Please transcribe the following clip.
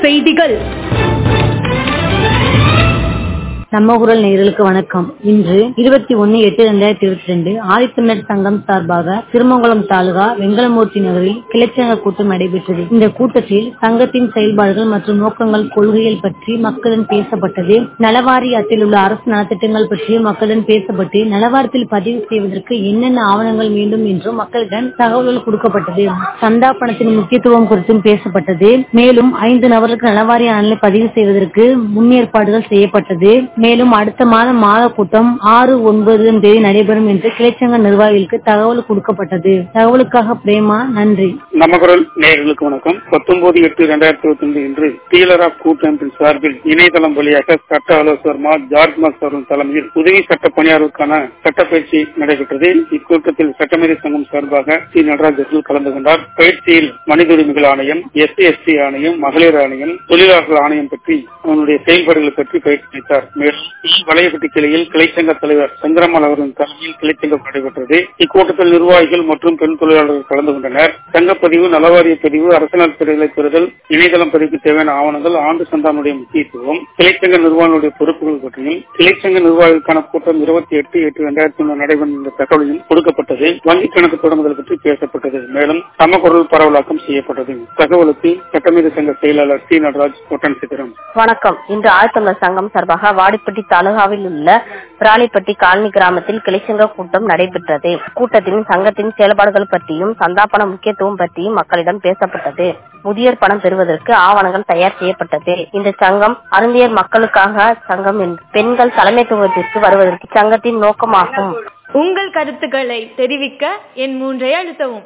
செய்திகள் நம்ம குரல் நேயர்களுக்கு வணக்கம் இன்று இருபத்தி ஒன்னு எட்டு இரண்டாயிரத்தி இருபத்தி ரெண்டு ஆதித்தமிழர் சங்கம் சார்பாக திருமங்கலம் தாலுகா வெங்கலமூர்த்தி நகரில் கிளைச்சங்க கூட்டம் நடைபெற்றது இந்த கூட்டத்தில் சங்கத்தின் செயல்பாடுகள் மற்றும் நோக்கங்கள் கொள்கைகள் பற்றி மக்களுடன் பேசப்பட்டது நலவாரியத்தில் உள்ள அரசு நலத்திட்டங்கள் பற்றி மக்களுடன் பேசப்பட்டு நலவாரியத்தில் பதிவு செய்வதற்கு என்னென்ன ஆவணங்கள் வேண்டும் என்றும் மக்களிடம் தகவல்கள் கொடுக்கப்பட்டது சந்தா பணத்தின் முக்கியத்துவம் குறித்தும் பேசப்பட்டது மேலும் ஐந்து நபர்களுக்கு நலவாரிய நலனை பதிவு செய்வதற்கு முன்னேற்பாடுகள் செய்யப்பட்டது மேலும் அடுத்த மாதம் மாத கூட்டம் ஆறு ஒன்பதாம் தேதி நடைபெறும் என்று கிளைச்சங்க நிர்வாகிகளுக்கு தகவல் கொடுக்கப்பட்டது தகவலுக்காக பிரேமா நன்றி நம்ம குரல் நேயர்களுக்கு வணக்கம் பத்தொன்பது எட்டு இரண்டாயிரத்தி இருபத்தி ரெண்டு இன்று டீலர் ஆஃப் கூட்டமைப்பின் சார்பில் இணையதளம் வழியாக சட்ட ஆலோசகர் மா ஜார்ஜ் மாஸ் அவர்கள் தலைமையில் உதவி சட்ட பணியாளருக்கான சட்டப்பயிற்சி நடைபெற்றது இக்கூட்டத்தில் சட்டமேதை சங்கம் சார்பாக சி நடராஜ் அவர்கள் கலந்து கொண்டார் பயிற்சியில் மனித உரிமைகள் ஆணையம் எஸ்சி எஸ்டி ஆணையம் மகளிர் ஆணையம் தொழிலாளர்கள் ஆணையம் பற்றி அவனுடைய செயல்பாடுகளை பற்றி பயிற்சி அளித்தார் மேலும் வளையப்பட்டி கிளையில் கிளைச்சங்க தலைவர் சந்திரமல் அவர்களின் தலைமையில் கிளைச்சங்கம் நடைபெற்றது இக்கூட்டத்தில் நிர்வாகிகள் மற்றும் பெண் தொழிலாளர்கள் கலந்து கொண்டனர் சங்கப்பதிவு நலவாரிய பதிவு அரசியல் பிரிவுகளை பெறுதல் இணையதளம் பதிவுக்கு தேவையான ஆவணங்கள் ஆண்டு சந்தானுடைய முக்கியத்துவம் கிளைச்சங்க நிர்வாகிகளுடைய பொறுப்புகள் பற்றியும் கிளைச்சங்க நிர்வாகிகளுக்கான கூட்டம் இருபத்தி எட்டு எட்டு இரண்டாயிரத்தி ஒன்று நடைபெறும் என்ற தகவலையும் கொடுக்கப்பட்டது வங்கி கணக்கு தொடங்குதல் பற்றி பேசப்பட்டது மேலும் சமக்குரல் பரவலாக்கம் செய்யப்பட்டது தகவலுக்கு சட்டமீத சங்க செயலாளர் சி நடராஜ் ஒட்டன் சித்திரம் வணக்கம் இன்று ஆழ்த்தமிழர் சங்கம் சார்பாக வாடிப்பட்டி தாலுகாவில் உள்ள பிராணிப்பட்டி காலனி கிராமத்தில் கிளைச்சங்க கூட்டம் நடைபெற்றது கூட்டத்தின் சங்கத்தின் செயல்பாடுகள் பற்றியும் சந்தாபன முக்கியத்துவம் பற்றியும் மக்களிடம் பேசப்பட்டது முதியோர் பணம் பெறுவதற்கு ஆவணங்கள் தயார் செய்யப்பட்டது இந்த சங்கம் அருந்தியர் மக்களுக்காக சங்கம் என்று பெண்கள் தலைமைத்துவத்திற்கு வருவதற்கு சங்கத்தின் நோக்கமாகும் உங்கள் கருத்துக்களை தெரிவிக்க என் மூன்றை அழுத்தவும்